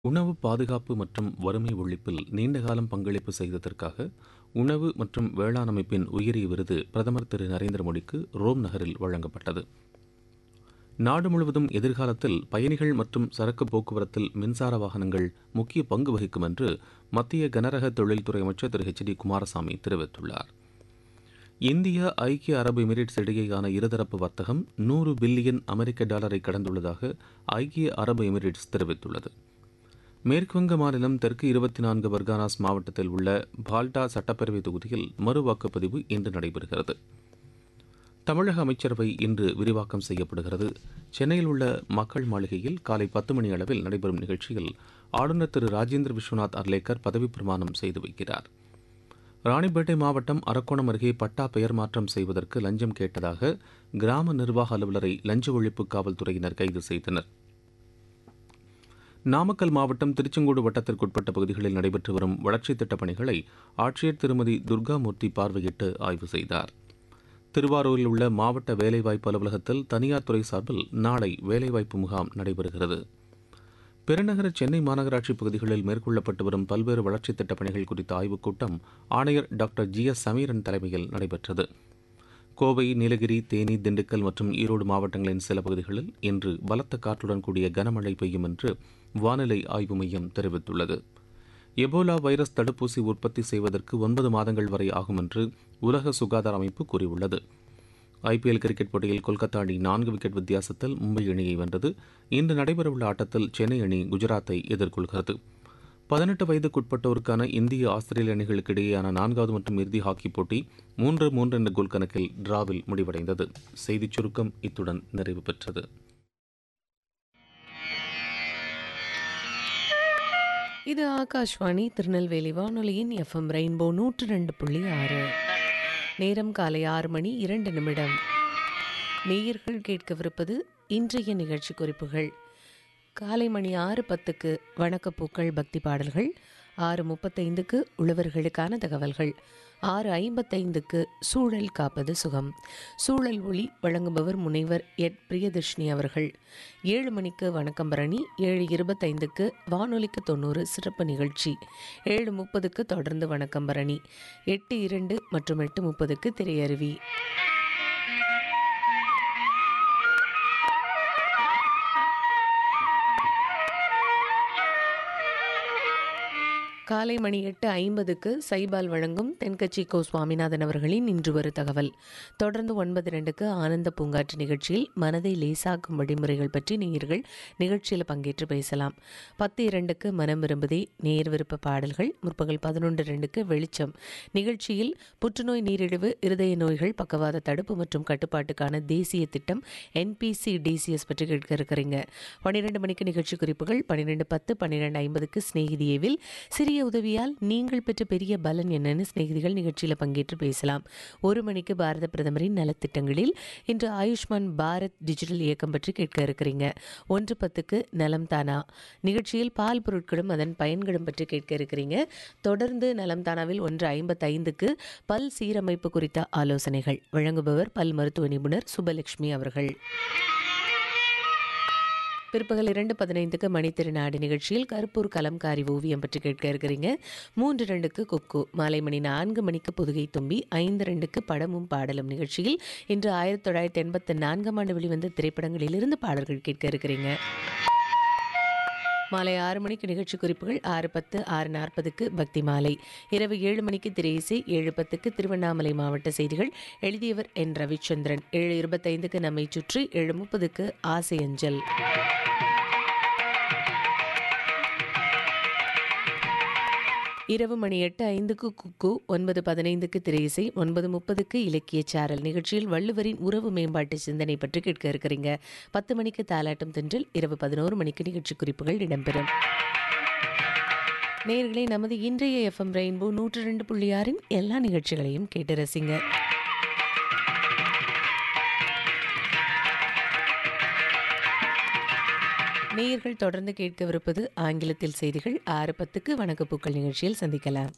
உணவு பாதுகாப்பு மற்றும் வறுமை ஒழிப்பில் நீண்டகாலம் பங்களிப்பு செய்ததற்காக உணவு மற்றும் வேளாண் அமைப்பின் உயரிய விருது பிரதமர் திரு நரேந்திர மோடிக்கு ரோம் நகரில் வழங்கப்பட்டது நாடு முழுவதும் எதிர்காலத்தில் பயணிகள் மற்றும் சரக்கு போக்குவரத்தில் மின்சார வாகனங்கள் முக்கிய பங்கு வகிக்கும் என்று மத்திய கனரக தொழில்துறை அமைச்சர் திரு ஹெச் டி குமாரசாமி தெரிவித்துள்ளார் இந்தியா ஐக்கிய அரபு எமிரேட்ஸ் இடையேயான இருதரப்பு வர்த்தகம் நூறு பில்லியன் அமெரிக்க டாலரை கடந்துள்ளதாக ஐக்கிய அரபு எமிரேட்ஸ் தெரிவித்துள்ளது மேற்குவங்க மாநிலம் தெற்கு இருபத்தி நான்கு பர்கானாஸ் மாவட்டத்தில் உள்ள பால்டா சட்டப்பேரவை தொகுதியில் மறு வாக்குப்பதிவு இன்று நடைபெறுகிறது தமிழக அமைச்சரவை இன்று விரிவாக்கம் செய்யப்படுகிறது சென்னையில் உள்ள மக்கள் மாளிகையில் காலை பத்து மணி அளவில் நடைபெறும் நிகழ்ச்சியில் ஆளுநர் திரு ராஜேந்திர விஸ்வநாத் அர்லேக்கர் பதவிப் பிரமாணம் செய்து வைக்கிறார் ராணிப்பேட்டை மாவட்டம் அரக்கோணம் அருகே பட்டா பெயர் மாற்றம் செய்வதற்கு லஞ்சம் கேட்டதாக கிராம நிர்வாக அலுவலரை லஞ்ச ஒழிப்பு காவல்துறையினர் கைது செய்தனர் நாமக்கல் மாவட்டம் திருச்செங்கோடு வட்டத்திற்குட்பட்ட பகுதிகளில் நடைபெற்று வரும் வளர்ச்சித் திட்டப் பணிகளை ஆட்சியர் திருமதி துர்காமூர்த்தி பார்வையிட்டு ஆய்வு செய்தார் திருவாரூரில் உள்ள மாவட்ட வேலைவாய்ப்பு அலுவலகத்தில் தனியார் துறை சார்பில் நாளை வேலைவாய்ப்பு முகாம் நடைபெறுகிறது பெருநகர சென்னை மாநகராட்சி பகுதிகளில் மேற்கொள்ளப்பட்டு வரும் பல்வேறு வளர்ச்சித் திட்டப் பணிகள் குறித்த ஆய்வுக் கூட்டம் ஆணையர் டாக்டர் ஜி எஸ் சமீரன் தலைமையில் நடைபெற்றது கோவை நீலகிரி தேனி திண்டுக்கல் மற்றும் ஈரோடு மாவட்டங்களின் சில பகுதிகளில் இன்று பலத்த காற்றுடன் கூடிய கனமழை பெய்யும் என்று வானிலை ஆய்வு மையம் தெரிவித்துள்ளது எபோலா வைரஸ் தடுப்பூசி உற்பத்தி செய்வதற்கு ஒன்பது மாதங்கள் வரை ஆகும் என்று உலக சுகாதார அமைப்பு கூறியுள்ளது ஐபிஎல் கிரிக்கெட் போட்டியில் கொல்கத்தா அணி நான்கு விக்கெட் வித்தியாசத்தில் மும்பை அணியை வென்றது இன்று நடைபெறவுள்ள ஆட்டத்தில் சென்னை அணி குஜராத்தை எதிர்கொள்கிறது பதினெட்டு வயதுக்குட்பட்டோருக்கான இந்திய ஆஸ்திரேலிய அணிகளுக்கு இடையேயான நான்காவது மற்றும் இறுதி ஹாக்கி போட்டி மூன்று மூன்று என்ற கோல் கணக்கில் டிராவில் முடிவடைந்தது செய்திச் சுருக்கம் இத்துடன் நிறைவு பெற்றது இது ஆகாஷ்வாணி திருநெல்வேலி வானொலியின் எஃப்எம் ரெயின்போ நூற்று ரெண்டு புள்ளி ஆறு நேரம் காலை ஆறு மணி இரண்டு நிமிடம் நேயர்கள் கேட்கவிருப்பது இன்றைய நிகழ்ச்சி குறிப்புகள் காலை மணி ஆறு பத்துக்கு வணக்கப்பூக்கள் பக்தி பாடல்கள் ஆறு முப்பத்தைந்துக்கு உழவர்களுக்கான தகவல்கள் ஆறு ஐம்பத்தைந்துக்கு சூழல் காப்பது சுகம் சூழல் ஒளி வழங்குபவர் முனைவர் எட் பிரியதர்ஷினி அவர்கள் ஏழு மணிக்கு வணக்கம் பரணி ஏழு இருபத்தைந்துக்கு வானொலிக்கு தொண்ணூறு சிறப்பு நிகழ்ச்சி ஏழு முப்பதுக்கு தொடர்ந்து வணக்கம் பரணி எட்டு இரண்டு மற்றும் எட்டு முப்பதுக்கு திரையருவி காலை மணி எட்டு ஐம்பதுக்கு சைபால் வழங்கும் தென்கட்சி கோ சுவாமிநாதன் அவர்களின் இன்று ஒரு தகவல் தொடர்ந்து ஒன்பது ரெண்டுக்கு ஆனந்த பூங்காற்று நிகழ்ச்சியில் மனதை லேசாக்கும் வழிமுறைகள் பற்றி நேயர்கள் நிகழ்ச்சியில் பங்கேற்று பேசலாம் பத்து இரண்டுக்கு மனம் விரும்புதே நேர் விருப்ப பாடல்கள் முற்பகல் பதினொன்று ரெண்டுக்கு வெளிச்சம் நிகழ்ச்சியில் புற்றுநோய் நீரிழிவு இருதய நோய்கள் பக்கவாத தடுப்பு மற்றும் கட்டுப்பாட்டுக்கான தேசிய திட்டம் என்பிசி டிசிஎஸ் பற்றி கேட்க இருக்கிறீங்க பன்னிரெண்டு மணிக்கு நிகழ்ச்சி குறிப்புகள் பன்னிரெண்டு பத்து பன்னிரெண்டு ஐம்பதுக்கு ஸ்நேகிதியேவில் சிறிய உதவியால் நீங்கள் பெற்ற பெரிய பலன் என்னன்னு சிநேகிதிகள் நிகழ்ச்சியில் பங்கேற்று பேசலாம் ஒரு மணிக்கு பாரத பிரதமரின் நலத்திட்டங்களில் இன்று ஆயுஷ்மான் பாரத் டிஜிட்டல் இயக்கம் பற்றி கேட்க இருக்கிறீங்க ஒன்று பத்துக்கு நலம் தானா நிகழ்ச்சியில் பால் பொருட்களும் அதன் பயன்களும் பற்றி கேட்க இருக்கிறீங்க தொடர்ந்து நலம் தானாவில் ஒன்று ஐம்பத்தைந்துக்கு பல் சீரமைப்பு குறித்த ஆலோசனைகள் வழங்குபவர் பல் மருத்துவ நிபுணர் சுபலட்சுமி அவர்கள் பிற்பகல் இரண்டு பதினைந்துக்கு மணித்திருநாடு நிகழ்ச்சியில் கருப்பூர் கலம்காரி ஓவியம் பற்றி கேட்க இருக்கிறீங்க மூன்று ரெண்டுக்கு குக்கு மாலை மணி நான்கு மணிக்கு புதுகை தும்பி ஐந்து ரெண்டுக்கு படமும் பாடலும் நிகழ்ச்சியில் இன்று ஆயிரத்தி தொள்ளாயிரத்தி எண்பத்தி நான்காம் ஆண்டு வெளிவந்த திரைப்படங்களிலிருந்து பாடல்கள் கேட்க இருக்கிறீங்க மாலை ஆறு மணிக்கு நிகழ்ச்சி குறிப்புகள் ஆறு பத்து ஆறு நாற்பதுக்கு பக்தி மாலை இரவு ஏழு மணிக்கு திரையிசை ஏழு பத்துக்கு திருவண்ணாமலை மாவட்ட செய்திகள் எழுதியவர் என் ரவிச்சந்திரன் ஏழு இருபத்தைந்துக்கு நம்மை சுற்றி ஏழு முப்பதுக்கு ஆசை அஞ்சல் இரவு மணி எட்டு ஐந்துக்கு குக்கு ஒன்பது பதினைந்துக்கு திரையிசை ஒன்பது முப்பதுக்கு இலக்கிய சாரல் நிகழ்ச்சியில் வள்ளுவரின் உறவு மேம்பாட்டு சிந்தனை பற்றி கேட்க இருக்கிறீங்க பத்து மணிக்கு தாலாட்டம் தென்றல் இரவு பதினோரு மணிக்கு நிகழ்ச்சி குறிப்புகள் இடம்பெறும் நேர்களை நமது இன்றைய எஃப்எம் ரெயின்போ நூற்று ரெண்டு புள்ளி ஆறின் எல்லா நிகழ்ச்சிகளையும் கேட்டு ரசிங்க நேயர்கள் தொடர்ந்து கேட்கவிருப்பது ஆங்கிலத்தில் செய்திகள் ஆறு பத்துக்கு வணக்கப்பூக்கள் நிகழ்ச்சியில் சந்திக்கலாம்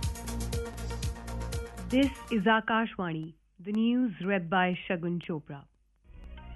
This is Akashwani, the news read by Shagun Chopra.